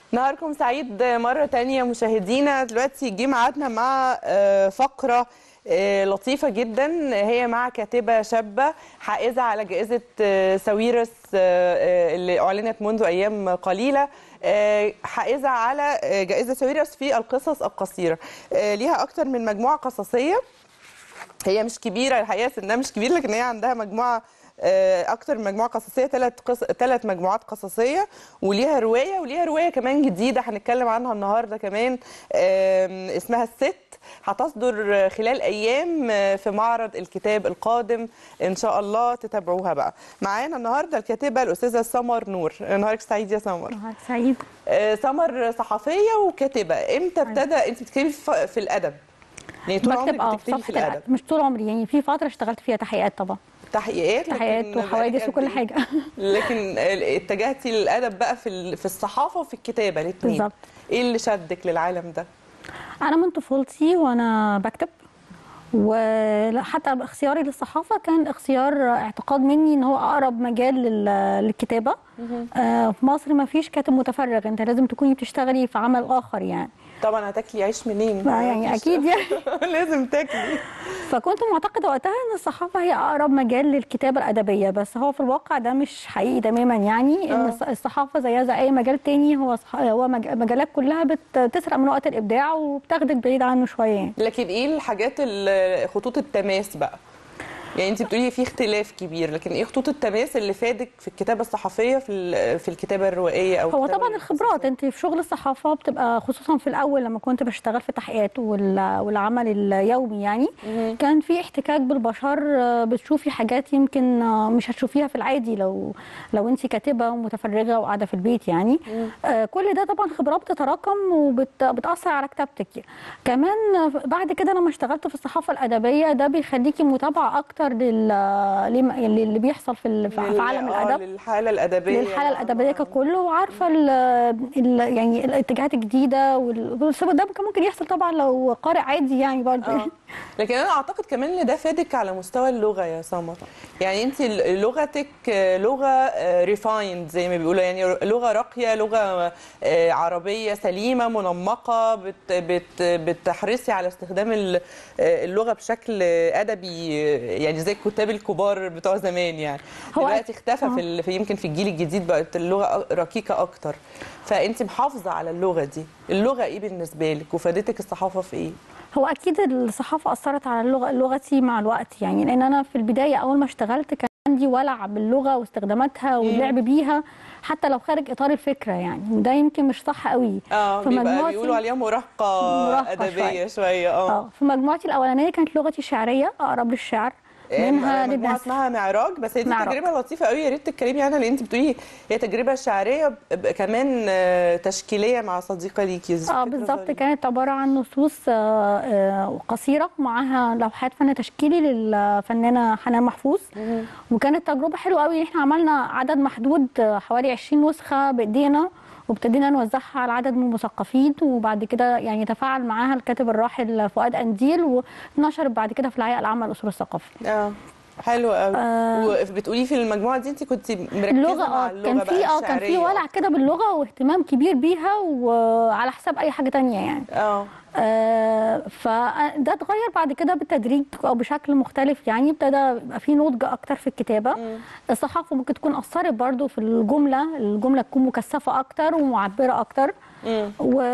نهاركم سعيد مرة تانية مشاهدينا دلوقتي جه ميعادنا مع آه، فقرة آه، لطيفة جدا هي مع كاتبة شابة حائزة على جائزة آه، ساويرس آه، آه، اللي أعلنت منذ أيام قليلة آه، حائزة على آه، جائزة ساويرس في القصص القصيرة آه، ليها أكتر من مجموعة قصصية هي مش كبيره الحقيقه سنها مش كبير لكن هي عندها مجموعه آه، اكتر من مجموعه قصصيه ثلاث قص... ثلاث مجموعات قصصيه وليها روايه وليها روايه كمان جديده هنتكلم عنها النهارده كمان آم، اسمها الست هتصدر خلال ايام آه، في معرض الكتاب القادم ان شاء الله تتابعوها بقى معانا النهارده الكاتبه الاستاذه سمر نور نهارك سعيد يا سمر نهار سعيد آه، سمر صحفيه وكاتبه امتى ابتدى انت بتكتبي في في الادب يعني طول عمرك بكتب اه في بتكتبي في صفحه الادب الادب مش طول عمري يعني في فتره اشتغلت فيها تحقيقات طبعا تحقيقات لكن تحقيقات بقالك وحوادث قد وكل إيه؟ حاجه لكن اتجهتي للادب بقى في ال- في الصحافه وفي الكتابه الاثنين بالظبط. ايه اللي شدك للعالم ده انا من طفولتي وانا بكتب وحتى اختياري للصحافه كان اختيار اعتقاد مني ان هو اقرب مجال لل- للكتابه آه، في مصر ما فيش كاتب متفرغ انت لازم تكوني بتشتغلي في عمل اخر يعني طبعا هتاكلي عيش منين بقى يعني مفيش- اكيد يعني لازم تاكلي فكنت معتقده وقتها ان الصحافه هي اقرب مجال للكتابه الادبيه بس هو في الواقع ده مش حقيقي تماما يعني ان آه. الص- الصحافه زيها زي اي مجال تاني هو صح... هو مج... مجالات كلها بتسرق من وقت الابداع وبتاخدك بعيد عنه شويه يعني. لكن ايه الحاجات ال- خطوط التماس بقى يعني انت بتقولي في اختلاف كبير لكن ايه خطوط التماس اللي فادك في الكتابه الصحفيه في ال- في الكتابه الروائيه او هو الكتابة طبعا الخبرات القصصية؟ انت في شغل الصحافه بتبقى خصوصا في الاول لما كنت بشتغل في التحقيقات وال- والعمل اليومي يعني كان في احتكاك بالبشر آه، بتشوفي حاجات يمكن آه، مش هتشوفيها في العادي لو لو انت كاتبه ومتفرغه وقاعده في البيت يعني آه، كل ده طبعا خبرات بتتراكم وبتاثر على كتابتك كمان آه، بعد كده لما اشتغلت في الصحافه الادبيه ده بيخليكي متابعه اكتر لل- لما- اللي بيحصل في ال- في لل- عالم آه، الادب للحاله الادبيه للحاله الادبيه ككل وعارفه ال ال يعني الاتجاهات الجديده وال- والسبب ده كان ممكن يحصل طبعا لو قارئ عادي يعني برضه اه لكن انا اعتقد كمان ان ده فادك على مستوى اللغه يا سمر يعني انت ل- لغتك لغه ريفايند زي ما بيقولوا يعني لغه راقيه لغه آه، عربيه سليمه منمقه بت بت بتحرصي على استخدام ال- آه، اللغه بشكل ادبي آه، يعني زي الكتاب الكبار بتوع زمان يعني هو دلوقتي اختفى آه. في, ال- في يمكن في الجيل الجديد بقت اللغه ركيكه اكتر فانت محافظه على اللغه دي اللغه ايه بالنسبه لك وفادتك الصحافه في ايه هو اكيد الصحافه اثرت على اللغه لغتي مع الوقت يعني لان انا في البدايه اول ما اشتغلت كان عندي ولع باللغه واستخداماتها واللعب بيها حتى لو خارج اطار الفكره يعني وده يمكن مش صح قوي اه في بيبقى مجموعتي- بيقولوا عليها مراهقه مراهقة ادبيه شوية. شويه اه اه في مجموعتي الاولانيه كانت لغتي شعريه اقرب للشعر منها مجموعه للناس اسمها معراج بس هي دي معراج. تجربه لطيفه قوي يا ريت تتكلمي عنها لان انت بتقولي هي تجربه شعريه ب- كمان آه، تشكيليه مع صديقه ليكي دي اه فكرة بالظبط ظريفة. كانت عباره عن نصوص آه، آه، قصيره معاها لوحات فن تشكيلي للفنانه حنان محفوظ وكانت تجربه حلوه قوي احنا عملنا عدد محدود آه، حوالي 20 نسخه بايدينا وابتدينا نوزعها على عدد من المثقفين وبعد كده يعني تفاعل معاها الكاتب الراحل فؤاد انديل واتنشرت بعد كده في الهيئه العامه للاصول الثقافه اه حلو قوي آه. وبتقولي في المجموعه دي انت كنت مركزه اللغه مع اه اللغه كان بقى في اه كان في الشعرية ولع كده باللغه واهتمام كبير بيها وعلى حساب اي حاجه تانية يعني اه آه، فده اتغير بعد كده بالتدريج او بشكل مختلف يعني ابتدى يبقى في نضج اكتر في الكتابه الصحافه ممكن تكون اثرت برضو في الجمله الجمله تكون مكثفه اكتر ومعبره اكتر مم.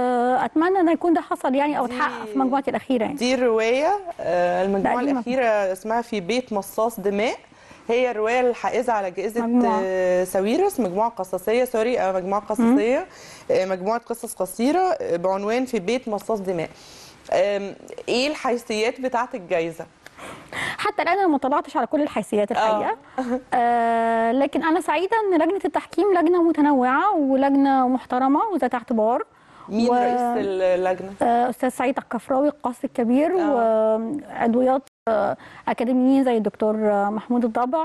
واتمنى ان يكون ده حصل يعني او دي- اتحقق في مجموعتي الاخيره يعني دي الرواية آه، المجموعة لا، دي الأخيرة اسمها في بيت مصاص دماء هي الرواية الحائزة على جائزة مجموعة. آه، ساويرس مجموعة قصصية سوري آه، مجموعة قصصية آه، مجموعة قصص قصيرة آه، بعنوان في بيت مصاص دماء آم، ايه الحيثيات بتاعت الجائزة؟ حتى الان انا ما طلعتش على كل الحيثيات الحقيقه آه لكن انا سعيده ان لجنه التحكيم لجنه متنوعه ولجنه محترمه وذات اعتبار مين و- رئيس اللجنة؟ آه، استاذ سعيد الكفراوي القاص الكبير آه. وعضويات آه، اكاديميين زي الدكتور آه، محمود الضبع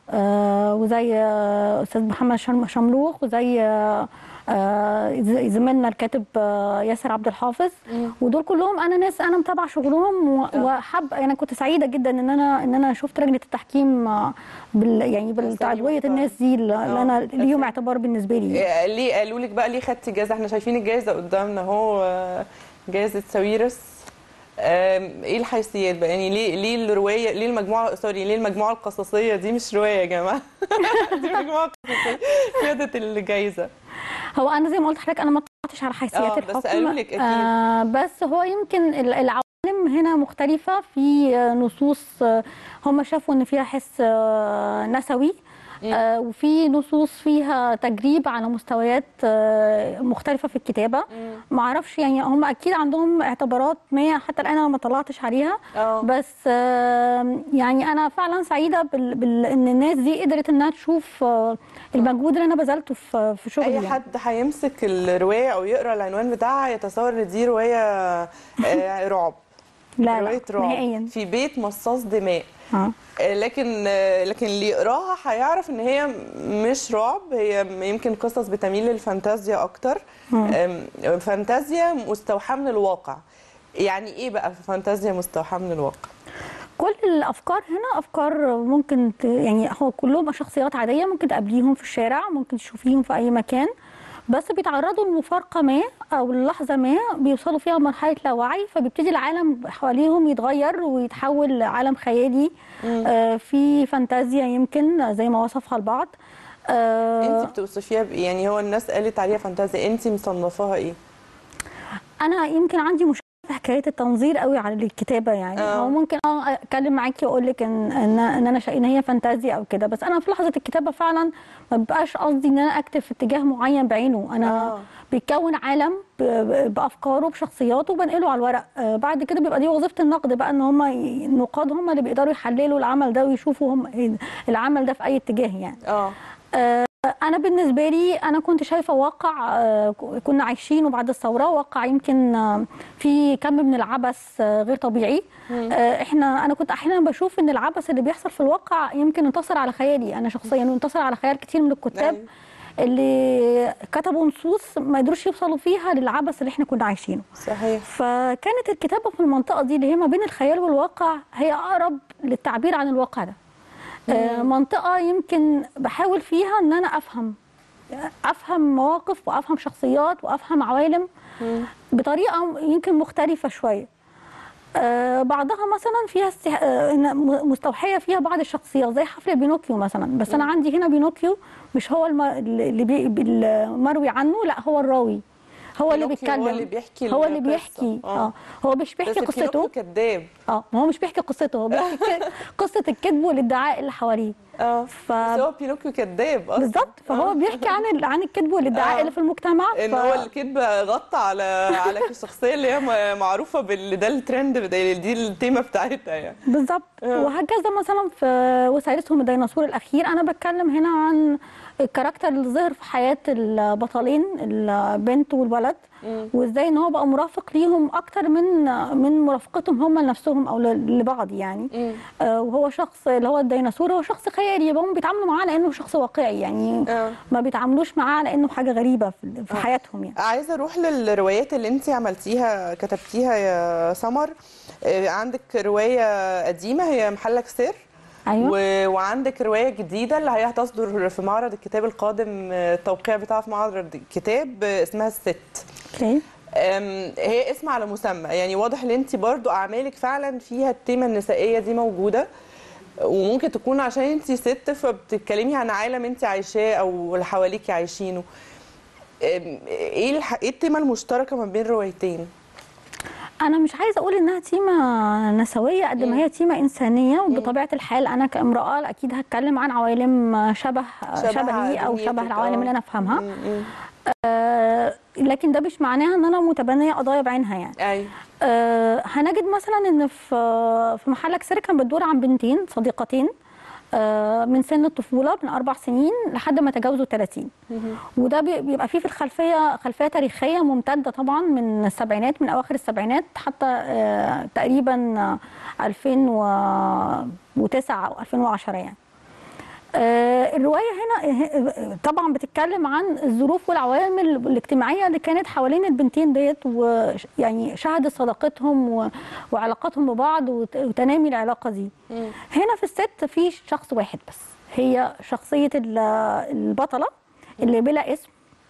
آه، وزي آه، استاذ محمد شرم- شمروخ وزي آه، آه، ز- زميلنا الكاتب آه، ياسر عبد الحافظ ودول كلهم انا ناس انا متابعه شغلهم و- وحب انا كنت سعيده جدا ان انا ان انا شفت لجنه التحكيم آه، بال يعني بالتعدويه محترم. الناس دي اللي آه، انا بس- ليهم اعتبار بالنسبه لي إيه، ليه قالوا لك بقى ليه خدتي جايزه احنا شايفين الجايزه قدامنا اهو آه، جايزه ساويرس آم، ايه الحيثيات بقى يعني ليه ليه الروايه ليه المجموعه سوري ليه المجموعه القصصيه دي مش روايه يا جماعه دي مجموعه قصصيه خدت الجايزه هو انا زي ما قلت لحضرتك انا ما طلعتش على آه، حيثيات بس الحكم قالوا لك أكيد. آه بس هو يمكن ال- العوالم هنا مختلفه في آه، نصوص آه، هم شافوا ان فيها حس آه، نسوي آه وفي نصوص فيها تجريب على مستويات آه مختلفه في الكتابه ما اعرفش يعني هم اكيد عندهم اعتبارات ما حتى الان انا ما طلعتش عليها اه بس آه، يعني انا فعلا سعيده بال... بال... ان الناس دي قدرت انها تشوف آه، المجهود اللي انا بذلته في في شغلي اي يعني. حد هيمسك الروايه او يقرا العنوان بتاعها يتصور ان دي روايه آه، رعب لا روايه لا رعب نهائيا في بيت مصاص دماء اه آه، لكن آه، لكن اللي يقراها هيعرف ان هي مش رعب هي يمكن قصص بتميل للفانتازيا اكتر آم، فانتازيا مستوحاه من الواقع يعني ايه بقى فانتازيا مستوحاه من الواقع كل الافكار هنا افكار ممكن ت... يعني هو كلهم شخصيات عاديه ممكن تقابليهم في الشارع ممكن تشوفيهم في اي مكان بس بيتعرضوا لمفارقه ما او للحظه ما بيوصلوا فيها لمرحله لا وعي فبيبتدي العالم حواليهم يتغير ويتحول لعالم خيالي آه في فانتازيا يمكن زي ما وصفها البعض آه انت بتوصفيها بايه يعني هو الناس قالت عليها فانتازيا انت مصنفاها ايه انا يمكن عندي مشكله في حكايه التنظير قوي على الكتابه يعني آه. او ممكن اه اتكلم معاكي واقول لك ان ان ان انا شا... ان هي فانتازيا او كده بس انا في لحظه الكتابه فعلا ما بيبقاش قصدي ان انا اكتب في اتجاه معين بعينه انا آه. آه. بيتكون عالم ب... ب- بافكاره بشخصياته وبنقله على الورق آه بعد كده بيبقى دي وظيفه النقد بقى ان هم ي- النقاد هم اللي بيقدروا يحللوا العمل ده ويشوفوا هم إيه العمل ده في اي اتجاه يعني اه انا بالنسبه لي انا كنت شايفه واقع آه، كنا عايشينه بعد الثوره واقع يمكن آه، في كم من العبث آه، غير طبيعي آه، احنا انا كنت احيانا بشوف ان العبث اللي بيحصل في الواقع يمكن انتصر على خيالي انا شخصيا وانتصر على خيال كتير من الكتاب أيوة. اللي كتبوا نصوص ما قدروش يوصلوا فيها للعبث اللي احنا كنا عايشينه صحيح فكانت الكتابه في المنطقه دي اللي هي ما بين الخيال والواقع هي اقرب للتعبير عن الواقع ده آه، منطقه يمكن بحاول فيها ان انا افهم افهم مواقف وافهم شخصيات وافهم عوالم بطريقه يمكن مختلفه شويه آه، بعضها مثلا فيها استح... آه، إن م- مستوحيه فيها بعض الشخصيات زي حفل بينوكيو مثلا بس انا عندي هنا بينوكيو مش هو الم... اللي بي... المروي عنه لا هو الراوي هو اللي بينوكيو بيتكلم هو اللي بيحكي هو اللي القصة. بيحكي آه. اه هو مش بس بيحكي قصته بينوكيو كذاب اه ما هو مش بيحكي قصته هو بيحكي ك- قصه الكذب والادعاء اللي حواليه اه ف بس هو بينوكيو كذاب اصلا بالظبط فهو آه. بيحكي عن ال- عن الكذب والادعاء آه. اللي في المجتمع ان ف... هو الكذب غطى على على الشخصيه اللي هي م- معروفه بال ده الترند ده- دي التيمه بتاعتها يعني بالظبط آه. وهكذا مثلا في وسيرتهم الديناصور الاخير انا بتكلم هنا عن الكاركتر اللي ظهر في حياه البطلين البنت والولد وازاي ان هو بقى مرافق ليهم اكتر من من مرافقتهم هم لنفسهم او ل- لبعض يعني آه وهو شخص اللي هو الديناصور هو شخص خيالي يبقى هم بيتعاملوا معاه لانه شخص واقعي يعني آه. ما بيتعاملوش معاه لانه حاجه غريبه في, في حياتهم يعني عايزه اروح للروايات اللي انت عملتيها كتبتيها يا سمر آه، عندك روايه قديمه هي محلك سر ايوه و... وعندك روايه جديده اللي هي هتصدر في معرض الكتاب القادم آه، التوقيع بتاعها في معرض الكتاب آه، اسمها الست اوكي أم، هي اسم على مسمى يعني واضح ان انت برضو اعمالك فعلا فيها التيمه النسائيه دي موجوده وممكن تكون عشان انت ست فبتتكلمي عن عالم انت عايشاه او اللي حواليكي عايشينه أم، ايه الح... ايه التيمه المشتركه ما بين روايتين انا مش عايزه اقول انها تيمه نسويه قد ما هي تيمه انسانيه وبطبيعه الحال انا كامراه اكيد هتكلم عن عوالم شبه شبه شبهي او دنيتك، شبه العوالم آه. اللي انا افهمها م- م. آه لكن ده مش معناها ان انا متبنيه قضايا بعينها يعني ايوه آه هنجد مثلا ان في في محلك سر كان بتدور عن بنتين صديقتين آه من سن الطفوله من اربع سنين لحد ما تجاوزوا 30 وده بي- بيبقى فيه في الخلفيه خلفيه تاريخيه ممتده طبعا من السبعينات من اواخر السبعينات حتى آه تقريبا آه، 2009 او 2010 يعني آه، الرواية هنا آه، طبعا بتتكلم عن الظروف والعوامل الاجتماعية اللي كانت حوالين البنتين ديت ويعني شهدت صداقتهم و- وعلاقاتهم ببعض وت- وتنامي العلاقة دي هنا في الست في شخص واحد بس هي شخصية ال- البطلة اللي بلا اسم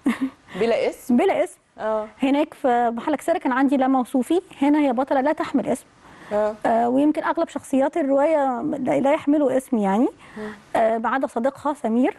بلا اسم بلا اسم اه هناك في محل كسارة كان عندي لا موصوفي هنا هي بطلة لا تحمل اسم اه آه، ويمكن اغلب شخصيات الروايه لا لا يحملوا اسم يعني آه، ما عدا صديقها سمير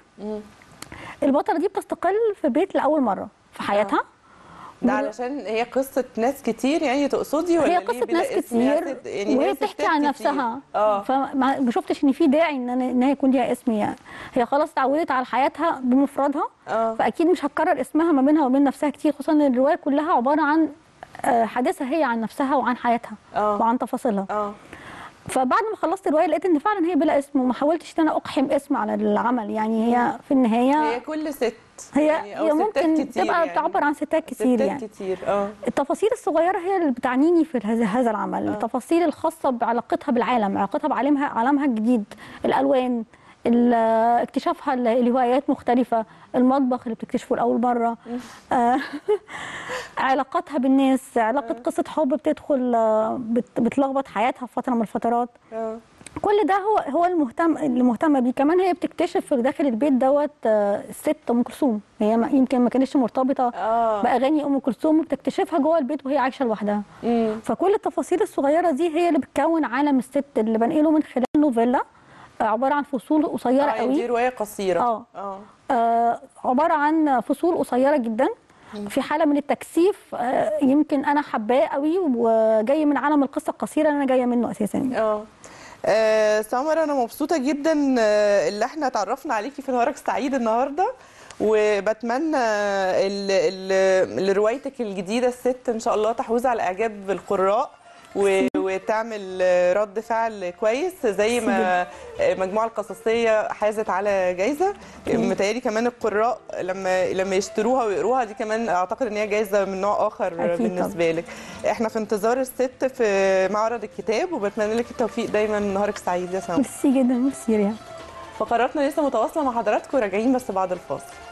البطله دي بتستقل في بيت لاول مره في حياتها ده علشان هي قصة ناس كتير يعني تقصدي ولا هي ليه قصه بلا ناس اسم؟ هي كتير ست- يعني هي وهي ستات بتحكي عن كتير. نفسها اه فما ما شفتش ان في داعي ان أنا- ان هي يكون ليها اسم يعني هي خلاص اتعودت على حياتها بمفردها اه فاكيد مش هتكرر اسمها ما بينها وبين نفسها كتير خصوصا ان الروايه كلها عباره عن آه، حادثه هي عن نفسها وعن حياتها اه وعن تفاصيلها اه فبعد ما خلصت الروايه لقيت ان فعلا هي بلا اسم وما حاولتش ان انا اقحم اسم على العمل يعني هي في النهايه هي كل ست هي يعني أو هي ستات ممكن كتير تبقى يعني. بتعبر عن ستات كتير ستات يعني كتير اه التفاصيل الصغيره هي اللي بتعنيني في هذا هذا العمل التفاصيل الخاصه بعلاقتها بالعالم علاقتها بعالمها عالمها الجديد الالوان ال- اكتشافها ل- لهوايات مختلفة المطبخ اللي بتكتشفه لأول مرة آه، علاقاتها بالناس علاقة قصة حب بتدخل آه، بت- بتلخبط حياتها في فترة من الفترات اه كل ده هو هو المهتم اللي مهتمه بيه كمان هي بتكتشف في داخل البيت دوت آه، الست ام كلثوم هي ما- يمكن ما كانتش مرتبطه اه باغاني ام كلثوم وبتكتشفها جوه البيت وهي عايشه لوحدها مم. فكل التفاصيل الصغيره دي هي اللي بتكون عالم الست اللي بنقله من خلال نوفيلا آه، عباره عن فصول قصيره اه يعني دي قوي رواية قصيرة اه اه آه، عباره عن فصول قصيره جدا في حاله من التكثيف آه، يمكن انا حباه قوي وجاي من عالم القصه القصيره اللي انا جايه منه اساسا يعني. اه آه، سمر انا مبسوطه جدا آه، اللي احنا اتعرفنا عليكي في نهارك السعيد النهارده وبتمنى ال- ال- ال- روايتك الجديده الست ان شاء الله تحوز على اعجاب القراء و- وتعمل آه، رد فعل كويس زي ما آه، المجموعه القصصيه حازت على جايزه متهيألي كمان القراء لما لما يشتروها ويقروها دي كمان اعتقد ان هي جايزه من نوع اخر أكيد بالنسبه لك احنا في انتظار الست في معرض الكتاب وبتمنى لك التوفيق دايما نهارك سعيد يا سما ميرسي جدا ميرسي ريان فقراتنا لسه متواصله مع حضراتكم راجعين بس بعد الفاصل